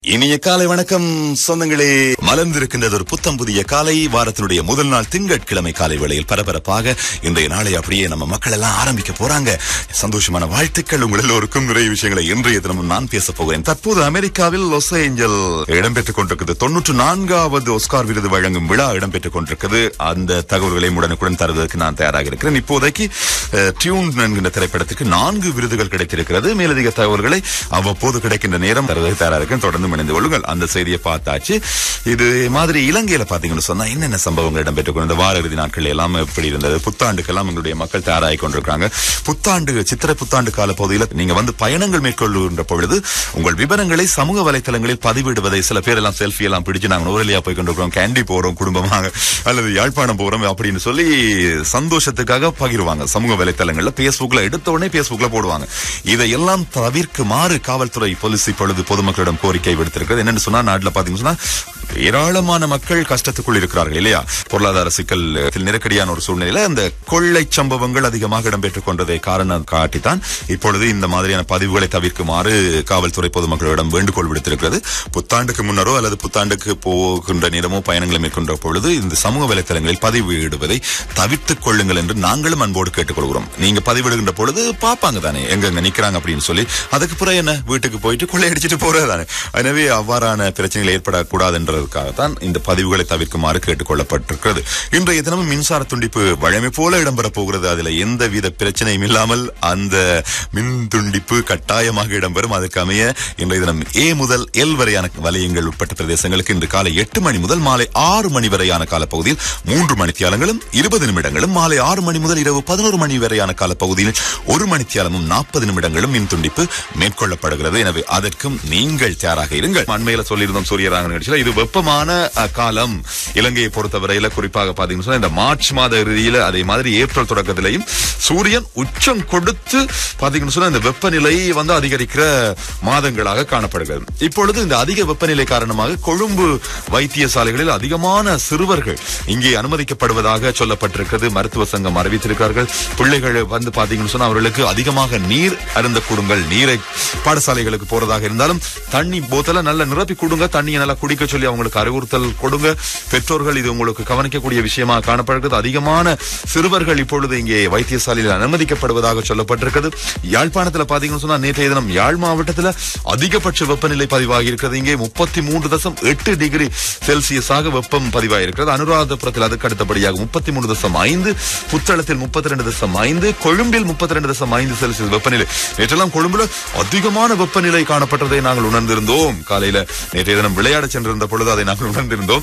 இனிய காலை வணக்கம் சொந்தங்களே மலர்ந்திருக்கின்றது ஒரு புத்தம் புதிய காலை வாரத்தினுடைய முதல் நாள் திங்கட்கிழமை காலை வேளையில் பரபரப்பாக இன்றைய நாளை அப்படியே நம்ம மக்கள் எல்லாம் ஆரம்பிக்க போறாங்க சந்தோஷமான வாழ்த்துக்கள் உங்கள் எல்லோருக்கும் நிறைய விஷயங்களை இன்றைய தினமும் நான் பேச போகிறேன் தற்போது அமெரிக்காவில் லொஸ் ஏஞ்சல் இடம்பெற்றுக் கொண்டிருக்கிறது தொன்னூற்று நான்காவது ஒஸ்கார் விருது வழங்கும் விழா இடம்பெற்றுக் கொண்டிருக்கிறது அந்த தகவல்களை உடனுக்குடன் தருவதற்கு நான் தயாராக இருக்கிறேன் இப்போதைக்கு அஹ், டியூன் என்கின்ற திரைப்படத்துக்கு நான்கு விருதுகள் கிடைத்திருக்கிறது மேலதிக தகவல்களை அவ்வப்போது கிடைக்கின்ற நேரம் தருவதற்கு தயாரா இருக்கேன் தொடர்ந்து இணைந்து கொள்ளுங்கள் அந்த செய்தியை பார்த்தாச்சு இது மாதிரி இலங்கையில பாத்தீங்கன்னு சொன்னா என்னென்ன சம்பவங்கள் இடம்பெற்றுக் கொண்டு இந்த வார இறுதி நாட்கள் எல்லாம் எப்படி இருந்தது புத்தாண்டுக்கெல்லாம் எங்களுடைய மக்கள் தயாராகி கொண்டிருக்காங்க புத்தாண்டு சித்திரை புத்தாண்டு கால பகுதியில் நீங்க வந்து பயணங்கள் மேற்கொள்கின்ற பொழுது உங்கள் விவரங்களை சமூக வலைத்தளங்களில் பதிவிடுவதை சில பேர் எல்லாம் செல்ஃபி எல்லாம் பிடிச்சு நாங்க நுவரெலியா போய் கொண்டிருக்கிறோம் கேண்டி போறோம் குடும்பமாக அல்லது யாழ்ப்பாணம் போறோம் அப்படின்னு சொல்லி சந்தோஷத்துக்காக பகிர்வாங்க சமூக வலைத்தளங்கள்ல பேஸ்புக்ல எடுத்த உடனே பேஸ்புக்ல போடுவாங்க இதையெல்லாம் தவிர்க்குமாறு காவல்துறை போலீஸ் இப்பொழுது பொதுமக்களிடம் கோரிக்கை விடுத்திருக்கிறது என்னன்னு சொன்னா நாட்டுல பாத்தீங்கன்னா சொன்னா ஏராளமான மக்கள் கஷ்டத்துக்குள் இருக்கிறார்கள் இல்லையா பொருளாதார சிக்கல் நெருக்கடியான ஒரு சூழ்நிலையில அந்த கொள்ளை சம்பவங்கள் அதிகமாக இடம்பெற்றுக் கொண்டதை காரணம் காட்டித்தான் இப்பொழுது இந்த மாதிரியான பதிவுகளை தவிர்க்குமாறு காவல்துறை பொதுமக்களிடம் வேண்டுகோள் விடுத்திருக்கிறது புத்தாண்டுக்கு முன்னரோ அல்லது புத்தாண்டுக்கு போகின்ற நேரமோ பயணங்களை மேற்கொண்ட பொழுது இந்த சமூக வலைத்தளங்களில் பதிவிடுவதை தவிர்த்துக் கொள்ளுங்கள் என்று நாங்களும் அன்போடு கேட்டுக்கொள்கிறோம் நீங்க பதிவிடுகின்ற பொழுது பாப்பாங்க தானே எங்க நிக்கிறாங்க அப்படின்னு சொல்லி அதுக்கு பிறகு என்ன வீட்டுக்கு போயிட்டு கொள்ளையடிச்சிட்டு போறது தானே எனவே அவ்வாறான பிரச்சனைகள் ஏற்படக்கூடாது என்றதுக்காகத்தான் இந்த பதிவுகளை தவிர்க்குமாறு கேட்டுக்கொள்ளப்பட்டிருக்கிறது இன்றைய தினமும் மின்சார துண்டிப்பு வழமை போல இடம்பெறப் போகிறது அதுல எந்தவித பிரச்சனையும் இல்லாமல் அந்த மின் துண்டிப்பு கட்டாயமாக இடம்பெறும் அதற்கு அமைய இன்றைய தினம் ஏ முதல் எல் வரையான வலயங்கள் உட்பட்ட பிரதேசங்களுக்கு இன்று காலை எட்டு மணி முதல் மாலை ஆறு மணி வரையான காலப்பகுதியில் மூன்று மணித்தியாலங்களும் இருபது நிமிடங்களும் மாலை ஆறு மணி முதல் இரவு பதினோரு மணி வரையான காலப்பகுதியில் ஒரு மணித்தியாலமும் நாற்பது நிமிடங்களும் மின் துண்டிப்பு மேற்கொள்ளப்படுகிறது எனவே அதற்கும் நீங்கள் தயாராக இருங்கள் அண்மையில சொல்லியிருந்தோம் சூரியராக நிகழ்ச்சியில இது வெப்பமான அஹ், காலம் இலங்கையை பொறுத்தவரையில குறிப்பாக பாத்தீங்கன்னா சொன்னா இந்த மார்ச் மாத இறுதியில அதே மாதிரி ஏப்ரல் தொடக்கத்திலையும் சூரியன் உச்சம் கொடுத்து பாத்தீங்கன்னு சொன்னா இந்த வெப்பநிலை வந்து அதிகரிக்கிற மாதங்களாக காணப்படுகிறது இப்பொழுது இந்த அதிக வெப்பநிலை காரணமாக கொழும்பு வைத்தியசாலைகளில் அதிகமான சிறுவர்கள் இங்கே அனுமதிக்கப்படுவதாக சொல்லப்பட்டிருக்கிறது மருத்துவ சங்கம் அறிவித்திருக்கிறார்கள் பிள்ளைகள் வந்து பாத்தீங்கன்னு சொன்னா அவர்களுக்கு அதிகமாக நீர் அருந்த கொடுங்கள் நீரை பாடசாலைகளுக்கு போறதாக இருந்தாலும் தண்ணி போத்தல நல்ல நிரப்பி கொடுங்க தண்ணியை நல்லா குடிக்க சொல்லி அவங்களுக்கு அறிவுறுத்தல் கொடுங்க பெற்றோர்கள் இது உங்களுக்கு கவனிக்கக்கூடிய விஷயமா காணப்படுகிறது அதிகமான சிறுவர்கள் இப்பொழுது இங்கே வைத்தியசாலையில் அனுமதிக்கப்படுவதாக சொல்லப்பட்டிருக்கிறது யாழ்ப்பாணத்துல பாத்தீங்கன்னு சொன்னா நேற்றைய தினம் யாழ் மாவட்டத்துல அதிகபட்ச வெப்பநிலை பதிவாகி இருக்கிறது இங்கே முப்பத்தி மூன்று தசம் எட்டு டிகிரி செல்சியஸாக வெப்பம் பதிவாயிருக்கிறது அனுராதபுரத்தில் அதுக்கு அடுத்தபடியாக முப்பத்தி மூணு தசம் ஐந்து புத்தளத்தில் முப்பத்தி ரெண்டு தசம் ஐந்து கொழும்பில் முப்பத்தி ரெண்டு தசம் ஐந்து செல்சியஸ் வெப்பநிலை நேற்றெல்லாம் கொழும்புல அதிகமான வெப்பநிலை காணப்பட்டதை நாங்கள் உணர்ந்திருந்தோம் காலையில நேற்றைய தினம் விளையாட சென்றிருந்த பொழுது அதை நாங்கள் உணர்ந்திருந்தோம்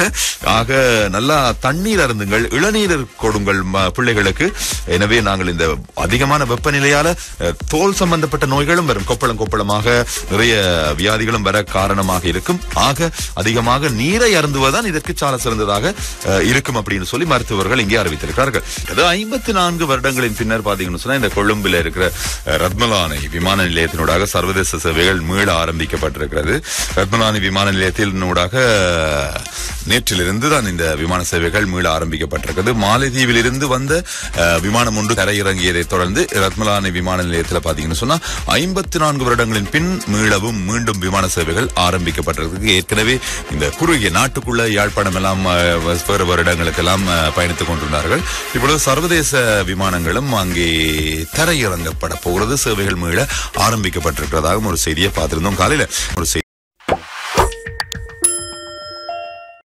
ஆக நல்லா தண்ணீர் அருந்துங்கள் இளநீர் கொடுங்கள் ம- பிள்ளைகளுக்கு எனவே நாங்கள் இந்த அதிகமான வெப்பநிலையால அஹ், தோல் சம்பந்தப்பட்ட நோய்களும் வரும் கொப்பளம் கொப்பளமாக நிறைய வியாதிகளும் வர காரணமாக இருக்கும் ஆக அதிகமாக நீரை அருந்துவதுதான் இதற்கு சால சிறந்ததாக அஹ், இருக்கும் அப்படின்னு சொல்லி மருத்துவர்கள் இங்கே அறிவித்திருக்கிறார்கள் அது ஐம்பத்தி நான்கு வருடங்களின் பின்னர் பாத்தீங்கன்னு சொன்னா இந்த கொழும்புல இருக்கிற அஹ், ரத்மலானை விமான நிலையத்தினூடாக சர்வதேச சேவைகள் மீள ஆரம்பிக்கப்பட்டிருக்கிறது ரத்மலானி விமான நிலையத்தினூடாக அஹ், நேற்றிலிருந்து தான் இந்த விமான சேவைகள் மீள ஆரம்பிக்கப்பட்டிருக்கிறது மாலைதீவில் இருந்து வந்த அஹ், விமானம் ஒன்று தரையிறங்கியதை தொடர்ந்து ரத்மலானி விமான நிலையத்தில் பாத்தீங்கன்னு சொன்னா ஐம்பத்தி நான்கு வருடங்களின் பின் மீளவும் மீண்டும் விமான சேவைகள் ஆரம்பிக்கப்பட்டிருக்கு ஏற்கனவே இந்த குறுகிய நாட்டுக்குள்ள யாழ்ப்பாணம் எல்லாம் அஹ், வேறு வருடங்களுக்கெல்லாம் அஹ், பயணித்துக் கொண்டிருந்தார்கள் இப்பொழுது சர்வதேச விமானங்களும் அங்கே தரையிறங்கப்பட போகிறது சேவைகள் மீள ஆரம்பிக்கப்பட்டிருக்கிறதாகவும் ஒரு செய்தியை பார்த்திருந்தோம் காலையில ஒரு